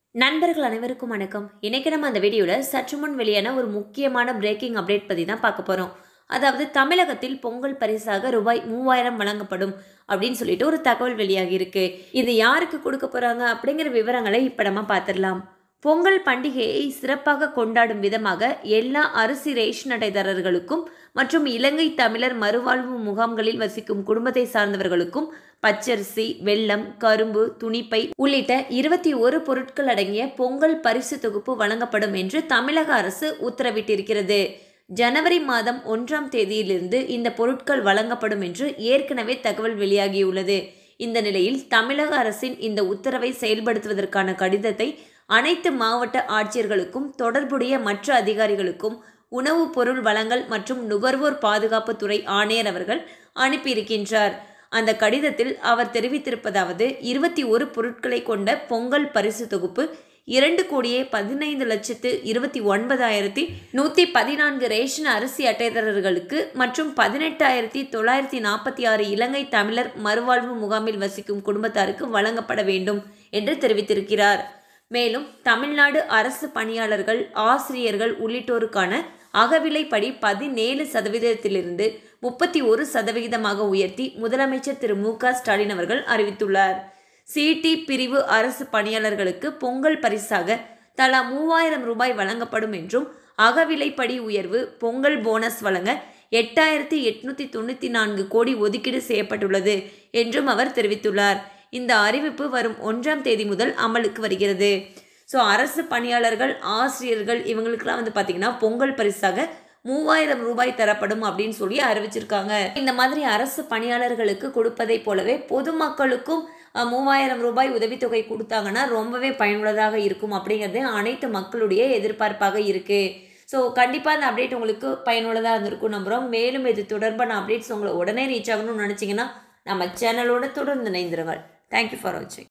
நண்பர்கள் அனைவருக்கும் வணக்கம் இன்னைக்கு நம்ம அந்த வீடியோவில் சற்று முன் வெளியான ஒரு முக்கியமான பிரேக்கிங் அப்டேட் பற்றி தான் பார்க்க போகிறோம் அதாவது தமிழகத்தில் பொங்கல் பரிசாக ரூபாய் மூவாயிரம் வழங்கப்படும் அப்படின்னு சொல்லிட்டு ஒரு தகவல் வெளியாகி இருக்கு இது யாருக்கு கொடுக்க போகிறாங்க அப்படிங்கிற விவரங்களை இப்போ நம்ம பார்த்துடலாம் பொங்கல் பண்டிகையை சிறப்பாக கொண்டாடும் விதமாக எல்லா அரிசி ரேஷன் அட்டைதாரர்களுக்கும் மற்றும் இலங்கை தமிழர் மறுவாழ்வு முகாம்களில் வசிக்கும் குடும்பத்தை சார்ந்தவர்களுக்கும் பச்சரிசி வெல்லம் கரும்பு துணிப்பை உள்ளிட்ட இருபத்தி ஒரு பொருட்கள் அடங்கிய பொங்கல் பரிசு தொகுப்பு வழங்கப்படும் என்று தமிழக அரசு உத்தரவிட்டிருக்கிறது ஜனவரி மாதம் ஒன்றாம் தேதியிலிருந்து இந்த பொருட்கள் வழங்கப்படும் என்று ஏற்கனவே தகவல் வெளியாகியுள்ளது இந்த நிலையில் தமிழக அரசின் இந்த உத்தரவை செயல்படுத்துவதற்கான கடிதத்தை அனைத்து மாவட்ட ஆட்சியர்களுக்கும் தொடர்புடைய மற்ற அதிகாரிகளுக்கும் உணவுப் பொருள் வழங்கல் மற்றும் நுகர்வோர் பாதுகாப்புத்துறை ஆணையர் அவர்கள் அனுப்பியிருக்கின்றார் அந்த கடிதத்தில் அவர் தெரிவித்திருப்பதாவது இருபத்தி ஒரு பொருட்களை கொண்ட பொங்கல் பரிசு தொகுப்பு இரண்டு கோடியே பதினைந்து லட்சத்து இருபத்தி ஒன்பதாயிரத்தி நூற்றி பதினான்கு ரேஷன் அரிசி அட்டைதாரர்களுக்கு மற்றும் பதினெட்டாயிரத்தி தொள்ளாயிரத்தி நாற்பத்தி ஆறு இலங்கை தமிழர் மறுவாழ்வு முகாமில் வசிக்கும் குடும்பத்தாருக்கு வழங்கப்பட வேண்டும் என்று தெரிவித்திருக்கிறார் மேலும் தமிழ்நாடு அரசு பணியாளர்கள் ஆசிரியர்கள் உள்ளிட்டோருக்கான அகவிலைப்படி பதினேழு சதவீதத்திலிருந்து முப்பத்தி ஒரு சதவிகிதமாக உயர்த்தி முதலமைச்சர் திரு மு க ஸ்டாலின் அவர்கள் அறிவித்துள்ளார் சிடி பிரிவு அரசு பணியாளர்களுக்கு பொங்கல் பரிசாக தலா மூவாயிரம் ரூபாய் வழங்கப்படும் என்றும் அகவிலைப்படி உயர்வு பொங்கல் போனஸ் வழங்க எட்டாயிரத்தி எட்நூத்தி தொண்ணூற்றி நான்கு கோடி ஒதுக்கீடு செய்யப்பட்டுள்ளது என்றும் அவர் தெரிவித்துள்ளார் இந்த அறிவிப்பு வரும் ஒன்றாம் தேதி முதல் அமலுக்கு வருகிறது ஸோ அரசு பணியாளர்கள் ஆசிரியர்கள் இவங்களுக்கெல்லாம் வந்து பார்த்திங்கன்னா பொங்கல் பரிசாக மூவாயிரம் ரூபாய் தரப்படும் அப்படின்னு சொல்லி அறிவிச்சிருக்காங்க இந்த மாதிரி அரசு பணியாளர்களுக்கு கொடுப்பதை போலவே பொதுமக்களுக்கும் மூவாயிரம் ரூபாய் உதவித்தொகை கொடுத்தாங்கன்னா ரொம்பவே பயனுள்ளதாக இருக்கும் அப்படிங்கிறது அனைத்து மக்களுடைய எதிர்பார்ப்பாக இருக்குது ஸோ கண்டிப்பாக அந்த அப்டேட் உங்களுக்கு பயனுள்ளதாக இருந்திருக்கும் நம்புகிறோம் மேலும் இது தொடர்பான அப்டேட்ஸ் உங்களை உடனே ரீச் ஆகணும்னு நினச்சிங்கன்னா நம்ம சேனலோட தொடர்ந்து இணைந்திருங்கள் தேங்க்யூ ஃபார் வாட்சிங்